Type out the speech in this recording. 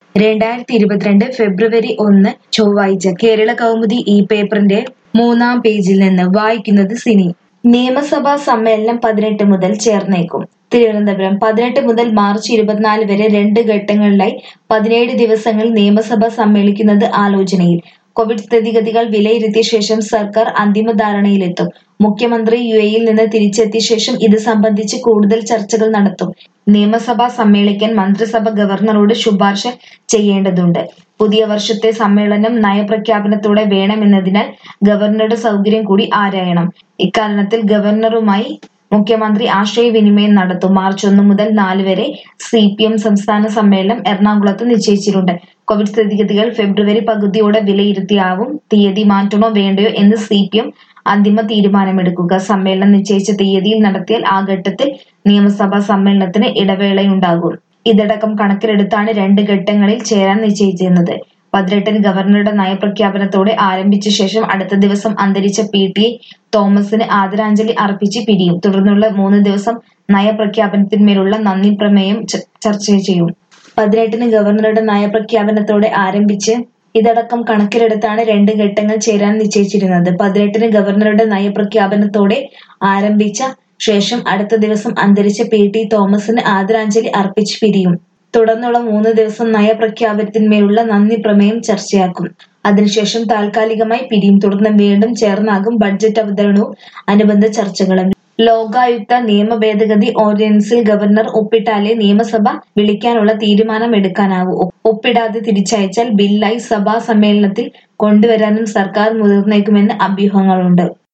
രണ്ടായിരത്തി ഇരുപത്തിരണ്ട് ഫെബ്രുവരി ഒന്ന് ചൊവ്വാഴ്ച കേരള കൗമുദി ഈ പേപ്പറിന്റെ മൂന്നാം പേജിൽ നിന്ന് വായിക്കുന്നത് സിനി നിയമസഭാ സമ്മേളനം പതിനെട്ട് മുതൽ ചേർന്നേക്കും തിരുവനന്തപുരം പതിനെട്ട് മുതൽ മാർച്ച് ഇരുപത്തിനാല് വരെ രണ്ട് ഘട്ടങ്ങളിലായി പതിനേഴ് ദിവസങ്ങൾ നിയമസഭ സമ്മേളിക്കുന്നത് ആലോചനയിൽ കോവിഡ് സ്ഥിതിഗതികൾ വിലയിരുത്തിയ ശേഷം സർക്കാർ അന്തിമ ധാരണയിലെത്തും മുഖ്യമന്ത്രി യു എയിൽ നിന്ന് തിരിച്ചെത്തിയ ശേഷം ഇത് സംബന്ധിച്ച് കൂടുതൽ ചർച്ചകൾ നടത്തും നിയമസഭ സമ്മേളിക്കാൻ മന്ത്രിസഭ ഗവർണറോട് ശുപാർശ ചെയ്യേണ്ടതുണ്ട് പുതിയ വർഷത്തെ സമ്മേളനം നയപ്രഖ്യാപനത്തോടെ വേണമെന്നതിനാൽ ഗവർണറുടെ സൗകര്യം കൂടി ആരായണം ഇക്കാരണത്തിൽ ഗവർണറുമായി മുഖ്യമന്ത്രി ആശയവിനിമയം നടത്തും മാർച്ച് ഒന്ന് മുതൽ നാല് വരെ സി പി എം സംസ്ഥാന സമ്മേളനം എറണാകുളത്ത് നിശ്ചയിച്ചിട്ടുണ്ട് കോവിഡ് സ്ഥിതിഗതികൾ ഫെബ്രുവരി പകുതിയോടെ വിലയിരുത്തിയാവും തീയതി മാറ്റണോ വേണ്ടയോ എന്ന് സി പി എം അന്തിമ തീരുമാനമെടുക്കുക സമ്മേളനം നിശ്ചയിച്ച തീയതിയിൽ നടത്തിയാൽ ആ ഘട്ടത്തിൽ നിയമസഭാ സമ്മേളനത്തിന് ഇടവേളയുണ്ടാകും ഇതടക്കം കണക്കിലെടുത്താണ് രണ്ട് ഘട്ടങ്ങളിൽ ചേരാൻ നിശ്ചയിച്ചിരുന്നത് പതിനെട്ടിന് ഗവർണറുടെ നയപ്രഖ്യാപനത്തോടെ ആരംഭിച്ച ശേഷം അടുത്ത ദിവസം അന്തരിച്ച പി ടി തോമസിന് ആദരാഞ്ജലി അർപ്പിച്ച് പിരിയും തുടർന്നുള്ള മൂന്ന് ദിവസം നയപ്രഖ്യാപനത്തിന്മേലുള്ള നന്ദി പ്രമേയം ച- ചർച്ച ചെയ്യും പതിനെട്ടിന് ഗവർണറുടെ നയപ്രഖ്യാപനത്തോടെ ആരംഭിച്ച് ഇതടക്കം കണക്കിലെടുത്താണ് രണ്ട് ഘട്ടങ്ങൾ ചേരാൻ നിശ്ചയിച്ചിരുന്നത് പതിനെട്ടിന് ഗവർണറുടെ നയപ്രഖ്യാപനത്തോടെ ആരംഭിച്ച ശേഷം അടുത്ത ദിവസം അന്തരിച്ച പി ടി തോമസിന് ആദരാഞ്ജലി അർപ്പിച്ച് പിരിയും തുടർന്നുള്ള മൂന്ന് ദിവസം നയപ്രഖ്യാപനത്തിന്മേലുള്ള നന്ദി പ്രമേയം ചർച്ചയാക്കും അതിനുശേഷം താൽക്കാലികമായി പിരിയും തുടർന്ന് വീണ്ടും ചേർന്നാകും ബഡ്ജറ്റ് അവതരണവും അനുബന്ധ ചർച്ചകളും ലോകായുക്ത നിയമ ഭേദഗതി ഓർഡിനൻസിൽ ഗവർണർ ഒപ്പിട്ടാലേ നിയമസഭ വിളിക്കാനുള്ള തീരുമാനം എടുക്കാനാവൂ ഒ- ഒപ്പിടാതെ തിരിച്ചയച്ചാൽ ബില്ലായി സഭാ സമ്മേളനത്തിൽ കൊണ്ടുവരാനും സർക്കാർ മുതിർന്നേക്കുമെന്ന് അഭ്യൂഹങ്ങളുണ്ട്